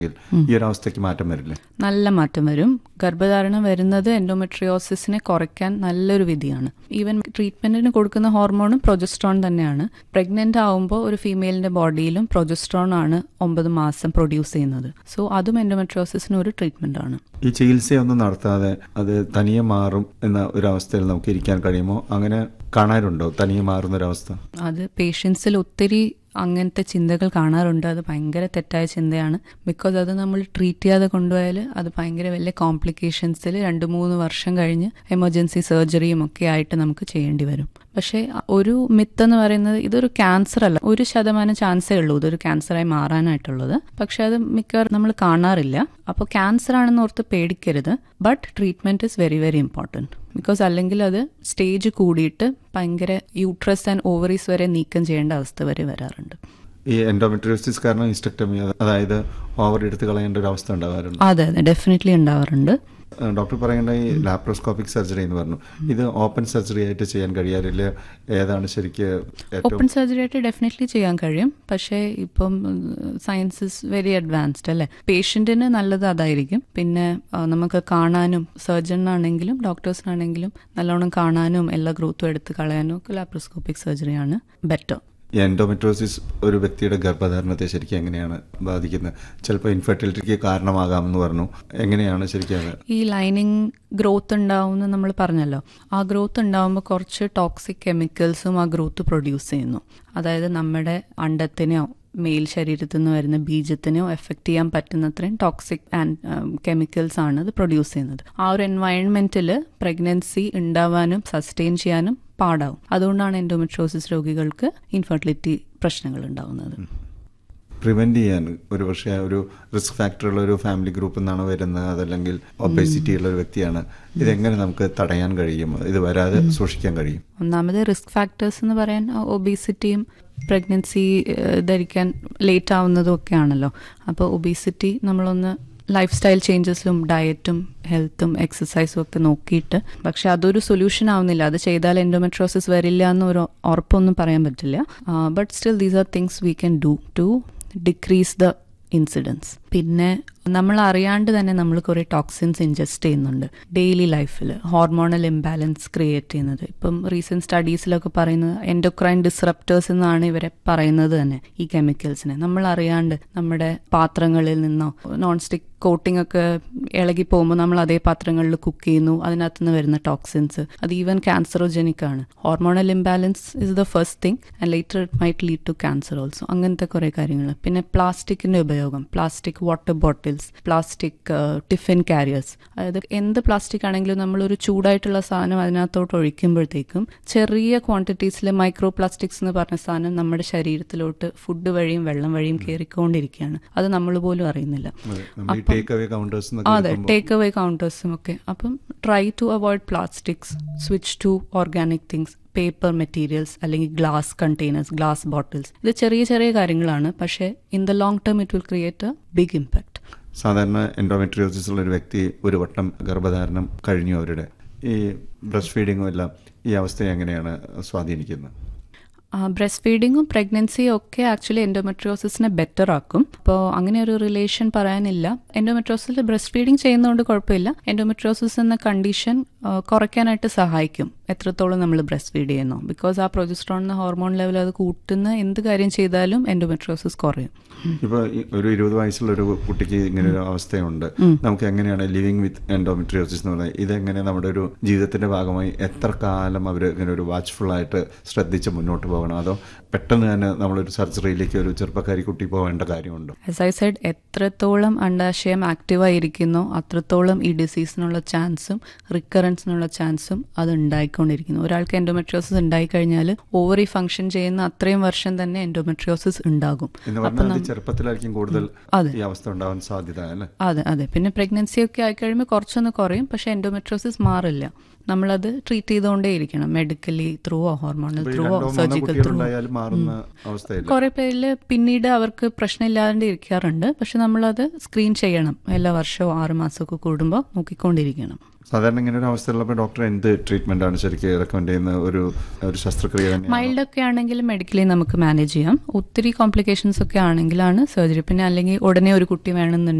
ഈ ഒരു അവസ്ഥയ്ക്ക് മാറ്റം വരില്ലേ നല്ല മാറ്റം വരും ഗർഭധാരണം വരുന്നത് എൻഡോമെട്രിയോസിസിനെ കുറയ്ക്കാൻ നല്ലൊരു വിധിയാണ് ഈവൻ ട്രീറ്റ്മെന്റിന് കൊടുക്കുന്ന ഹോർമോണും പ്രൊജസ്ട്രോൺ തന്നെയാണ് പ്രഗ്നന്റ് ആവുമ്പോൾ ഒരു ഫീമെയിലിന്റെ ബോഡിയിലും പ്രൊജസ്ട്രോൺ ആണ് ഒമ്പത് മാസം പ്രൊഡ്യൂസ് ചെയ്യുന്നത് സോ അതും എൻഡോമെട്രിയോസിന് ഒരു ട്രീറ്റ്മെന്റ് ആണ് ഈ ചികിത്സയൊന്നും നടത്താതെ അത് തനിയെ മാറും എന്ന ഒരു അവസ്ഥയിൽ നമുക്ക് ഇരിക്കാൻ കഴിയുമോ അങ്ങനെ കാണാറുണ്ടോ തനിയെ മാറുന്ന ഒരവസ്ഥ അത് പേഷ്യൻസിൽ ഒത്തിരി അങ്ങനത്തെ ചിന്തകൾ കാണാറുണ്ട് അത് ഭയങ്കര തെറ്റായ ചിന്തയാണ് ബിക്കോസ് അത് നമ്മൾ ട്രീറ്റ് ചെയ്യാതെ കൊണ്ടുപോയാൽ അത് ഭയങ്കര വലിയ കോംപ്ലിക്കേഷൻസിൽ രണ്ട് മൂന്ന് വർഷം കഴിഞ്ഞ് എമർജൻസി സർജറിയും ഒക്കെ ആയിട്ട് നമുക്ക് ചെയ്യേണ്ടി വരും പക്ഷേ ഒരു മിത്ത് എന്ന് പറയുന്നത് ഇതൊരു ക്യാൻസർ അല്ല ഒരു ശതമാനം ചാൻസേ ഉള്ളൂ ഇതൊരു ക്യാൻസറായി മാറാനായിട്ടുള്ളത് പക്ഷെ അത് മിക്കവാറും നമ്മൾ കാണാറില്ല അപ്പോൾ ക്യാൻസർ ആണെന്ന് ഓർത്ത് പേടിക്കരുത് but treatment is very very important because അല്ലെങ്കിൽ അത് സ്റ്റേജ് കൂടിയിട്ട് ഭയങ്കര യൂട്രസ് ആൻഡ് ഓവറീസ് വരെ നീക്കം ചെയ്യേണ്ട അവസ്ഥ വരെ വരാറുണ്ട് ഈ എൻഡോമെട്രിയോസിസ് കാരണം ഹിസ്റ്റക്ടമി അതായത് ഓവർ എടുത്ത് കളയേണ്ട ഒരു അവസ്ഥ ഉണ്ടാവാറുണ്ട് അതെ അതെ ഡെഫിനറ്റ്ലി ഉണ്ടാവാറുണ്ട് ഡോക്ടർ പറയേണ്ട ഈ ലാപ്രോസ്കോപ്പിക് സർജറി എന്ന് പറഞ്ഞു ഇത് ഓപ്പൺ സർജറി ആയിട്ട് ചെയ്യാൻ കഴിയാറില്ല ഏതാണ് ശരിക്ക് ഏറ്റവും ഓപ്പൺ സർജറി ആയിട്ട് ഡെഫിനറ്റ്ലി ചെയ്യാൻ കഴിയും പക്ഷേ ഇപ്പം സയൻസ് ഇസ് വെരി അഡ്വാൻസ്ഡ് അല്ലേ പേഷ്യന്റിന് നല്ലത് അതായിരിക്കും പിന്നെ ആ, നമുക്ക് കാണാനും സർജനാണെങ്കിലും ഡോക്ടേഴ്സിനാണെങ്കിലും നല്ലോണം കാണാനും എല്ലാ ഗ്രോത്തും എടുത്ത് കളയാനും ഒക്കെ ലാപ്രോസ്കോപ്പിക് സർജറിയാണ് ബെറ്റർ ഈ എൻഡോമെട്രോസിസ് ഒരു വ്യക്തിയുടെ ഗർഭധാരണത്തെ ശരിക്കും എങ്ങനെയാണ് ബാധിക്കുന്നത് ചിലപ്പോൾ ഇൻഫെർട്ടിലിറ്റിക്ക് കാരണമാകാമെന്ന് പറഞ്ഞു എങ്ങനെയാണ് ശരിക്കും അത് ഈ ലൈനിങ് ഗ്രോത്ത് ഉണ്ടാവുമെന്ന് നമ്മൾ പറഞ്ഞല്ലോ ആ ഗ്രോത്ത് ഉണ്ടാവുമ്പോൾ കുറച്ച് ടോക്സിക് കെമിക്കൽസും ആ ഗ്രോത്ത് പ്രൊഡ്യൂസ് ചെയ്യുന്നു അതായത് നമ്മുടെ അണ്ടത്തിനെയോ മെയിൽ ശരീരത്തിൽ നിന്ന് വരുന്ന ബീജത്തിനെയോ എഫക്റ്റ് ചെയ്യാൻ പറ്റുന്നത്രയും ടോക്സിക് ആൻഡ് കെമിക്കൽസ് ആണ് അത് പ്രൊഡ്യൂസ് ചെയ്യുന്നത് ആ ഒരു എൻവയൺമെന്റിൽ പ്രഗ്നൻസി ഉണ്ടാവാനും സസ്റ്റെയിൻ ചെയ്യാനും പാടാവും അതുകൊണ്ടാണ് എൻഡോമെട്രോസിസ് രോഗികൾക്ക് ഇൻഫെർട്ടിലിറ്റി പ്രശ്നങ്ങൾ ഉണ്ടാവുന്നത് പ്രിവെന്റ് ചെയ്യാൻ ഒരു പക്ഷേ ഒരു റിസ്ക് ഫാക്ടറുള്ള ഒരു ഫാമിലി ഗ്രൂപ്പിൽ നിന്നാണ് വരുന്നത് അതല്ലെങ്കിൽ ഒബേസിറ്റി ഉള്ള ഒരു വ്യക്തിയാണ് ഇതെങ്ങനെ നമുക്ക് തടയാൻ കഴിയും ഇത് വരാതെ സൂക്ഷിക്കാൻ കഴിയും ഒന്നാമത് റിസ്ക് ഫാക്ടേഴ്സ് എന്ന് പറയാൻ ഒബീസിറ്റിയും പ്രഗ്നൻസി ധരിക്കാൻ ലേറ്റ് ആവുന്നതും ഒക്കെ ആണല്ലോ അപ്പോൾ ഒബീസിറ്റി നമ്മളൊന്ന് ലൈഫ് സ്റ്റൈൽ ചേഞ്ചസിലും ഡയറ്റും ഹെൽത്തും എക്സസൈസും ഒക്കെ നോക്കിയിട്ട് പക്ഷെ അതൊരു സൊല്യൂഷൻ ആവുന്നില്ല അത് ചെയ്താൽ എൻഡോമെട്രോസിസ് വരില്ല എന്ന് ഒരു ഉറപ്പൊന്നും പറയാൻ പറ്റില്ല but still these are things we can do to decrease the incidence പിന്നെ നമ്മൾ അറിയാണ്ട് തന്നെ നമ്മൾ കുറേ ടോക്സിൻസ് ഇൻജസ്റ്റ് ചെയ്യുന്നുണ്ട് ഡെയിലി ലൈഫിൽ ഹോർമോണൽ ഇംബാലൻസ് ക്രിയേറ്റ് ചെയ്യുന്നത് ഇപ്പം റീസെന്റ് സ്റ്റഡീസിലൊക്കെ പറയുന്നത് എൻഡോക്രൈൻ ഡിസ്റപ്റ്റേഴ്സ് എന്നാണ് ഇവരെ പറയുന്നത് തന്നെ ഈ കെമിക്കൽസിനെ നമ്മൾ അറിയാണ്ട് നമ്മുടെ പാത്രങ്ങളിൽ നിന്നോ നോൺ സ്റ്റിക് കോട്ടിംഗ് ഒക്കെ ഇളകി പോകുമ്പോൾ നമ്മൾ അതേ പാത്രങ്ങളിൽ കുക്ക് ചെയ്യുന്നു അതിനകത്ത് നിന്ന് വരുന്ന ടോക്സിൻസ് അത് ഈവൻ ക്യാൻസറോജനിക് ആണ് hormonal imbalance is the first thing and later it might lead to cancer also അങ്ങനത്തെ കുറേ കാര്യങ്ങൾ പിന്നെ പ്ലാസ്റ്റിക്കിന്റെ ഉപയോഗം plastic water bottles plastic tiffin carriers അതായത് എന്ത് പ്ലാസ്റ്റിക് ആണെങ്കിലും നമ്മളൊരു ചൂടായിട്ടുള്ള സാധനം അതിനകത്തോട്ട് ഒഴിക്കുമ്പോഴത്തേക്കും ചെറിയ ക്വാണ്ടിറ്റീസിൽ മൈക്രോ പ്ലാസ്റ്റിക്സ് എന്ന് പറഞ്ഞ സാധനം നമ്മുടെ ശരീരത്തിലോട്ട് ഫുഡ് വഴിയും വെള്ളം വഴിയും കയറിക്കൊണ്ടിരിക്കുകയാണ് അത് നമ്മൾ പോലും അറിയുന്നില്ല അതെ. നമ്മൾ ഈ ടേക്ക് അവേ കൗണ്ടേഴ്സ് അതെ ടേക്ക് അവേ കൗണ്ടേഴ്സും ഒക്കെ അപ്പം try to avoid plastics switch to organic things paper materials അല്ലെങ്കിൽ ഗ്ലാസ് കണ്ടെയ്നേഴ്സ് ഗ്ലാസ് ബോട്ടിൽസ് ഇത് ചെറിയ ചെറിയ കാര്യങ്ങളാണ് പക്ഷേ in the long term it will create a big impact സാധാരണ എൻഡോമെട്രിയോസിസ് ഉള്ള ഒരു വ്യക്തി ഒരു വട്ടം ഗർഭധാരണം കഴിഞ്ഞു അവരുടെ ഈ ബ്രസ്റ്റ് ഫീഡിങ്ങും എല്ലാം ഈ അവസ്ഥയെ എങ്ങനെയാണ് സ്വാധീനിക്കുന്നത് ബ്രസ്റ്റ് ഫീഡിങ്ങും പ്രഗ്നൻസിയും ഒക്കെ ആക്ച്വലി എൻഡോമെട്രിയോസിസിനെ ബെറ്റർ ആക്കും അപ്പോൾ അങ്ങനെ ഒരു റിലേഷൻ പറയാനില്ല എൻഡോമെട്രിയോസിൽ ബ്രസ്റ്റ് ഫീഡിങ് ചെയ്യുന്നതുകൊണ്ട് കുഴപ്പമില്ല എൻഡോമെട്രിയോസിസ് എന്ന കണ്ടീഷൻ കുറയ്ക്കാനായിട്ട് സഹായിക്കും എത്രത്തോളം നമ്മൾ ബ്രസ്റ്റ് ഫീഡ് ചെയ്യുന്നു ബിക്കോസ് ആ പ്രൊജസ്ട്രോൺ എന്ന ഹോർമോൺ ലെവൽ അത് കൂട്ടുന്ന എന്ത് കാര്യം ചെയ്താലും എൻഡോമെട്രിയോസിസ് കുറയും ഇപ്പൊ ഈ ഒരു ഇരുപത് വയസ്സുള്ള ഒരു കുട്ടിക്ക് ഇങ്ങനെ ഒരു അവസ്ഥയുണ്ട് നമുക്ക് എങ്ങനെയാണ് ലിവിങ് വിത്ത് എൻഡോമെട്രിയോസിസ് എന്ന് പറയുന്നത് ഇതെങ്ങനെ നമ്മുടെ ഒരു ജീവിതത്തിന്റെ ഭാഗമായി എത്ര കാലം അവർ ഇങ്ങനെ ഒരു വാച്ച്ഫുൾ ആയിട്ട് ശ്രദ്ധിച്ച് മുന്നോട്ട് പോകണം അതോ പെട്ടെന്ന് തന്നെ നമ്മളൊരു സർജറിയിലേക്ക് ഒരു ചെറുപ്പക്കാരി കുട്ടി പോകേണ്ട കാര്യമുണ്ടോ ആസ് ഐ സൈഡ് എത്രത്തോളം അണ്ടാശയം ആക്റ്റീവായിരിക്കുന്നോ അത്രത്തോളം ഈ ഡിസീസിനുള്ള ചാൻസും റിക്കറൻസിനുള്ള ചാൻസും അത് ഉണ്ടായിക്കൊണ്ടിരിക്കുന്നു ഒരാൾക്ക് എൻഡോമെട്രിയോസിസ് ഉണ്ടായിക്കഴിഞ്ഞാൽ ഓവറി ഫംഗ്ഷൻ ചെയ്യുന്ന അത്രയും വർഷം തന്നെ എൻഡോമെട്രിയോസിസ് ഉണ്ടാകും എന്ന് പറഞ്ഞാൽ അത് ചെറുപ്പത്തിലായിരിക്കും കൂടുതൽ അതെ. ഈ അവസ്ഥ ഉണ്ടാവാൻ സാധ്യത അല്ലേ അതെ അതെ പിന്നെ പ്രഗ്നൻസി ഒക്കെ ആയിക്കഴിയുമ്പോൾ കുറച്ചൊന്ന് കുറയും പക്ഷെ എൻഡോമെട്രോസിസ് മാറില്ല നമ്മളത് ട്രീറ്റ് ചെയ്തുകൊണ്ടേ ഇരിക്കണം മെഡിക്കലി ത്രൂവോ ഹോർമോണൽ അപ്പൊ ഈ ത്രൂവോ രണ്ടോ മൂന്നോ സർജിക്കൽ ത്രൂ കുട്ടികളുണ്ടായാലും മാറുന്ന അവസ്ഥയില്ല കുറെ പേരിൽ പിന്നീട് അവർക്ക് പ്രശ്നമില്ലാതെ ഇരിക്കാറുണ്ട് പക്ഷെ നമ്മളത് സ്ക്രീൻ ചെയ്യണം എല്ലാ വർഷവും ആറ് മാസമൊക്കെ കൂടുമ്പോൾ നോക്കിക്കൊണ്ടിരിക്കണം സാധാരണ ഇങ്ങനെ ഒരു അവസ്ഥയുള്ളപ്പോൾ ഡോക്ടർ എന്ത് ട്രീറ്റ്മെന്റ് ആണ് ശരിക്കും റെക്കമെൻഡ് ചെയ്യുന്ന ഒരു ഒരു ശസ്ത്രക്രിയ തന്നെയാണ് മൈൽഡ് ഒക്കെ ആണെങ്കിൽ മെഡിക്കലി നമുക്ക് മാനേജ് ചെയ്യാം ഒത്തിരി കോംപ്ലിക്കേഷൻസ് ഒക്കെ ആണെങ്കിലാണ് സർജറി പിന്നെ അല്ലെങ്കിൽ ഉടനെ ഒരു കുട്ടി വേണമെന്നുണ്ടെങ്കിൽ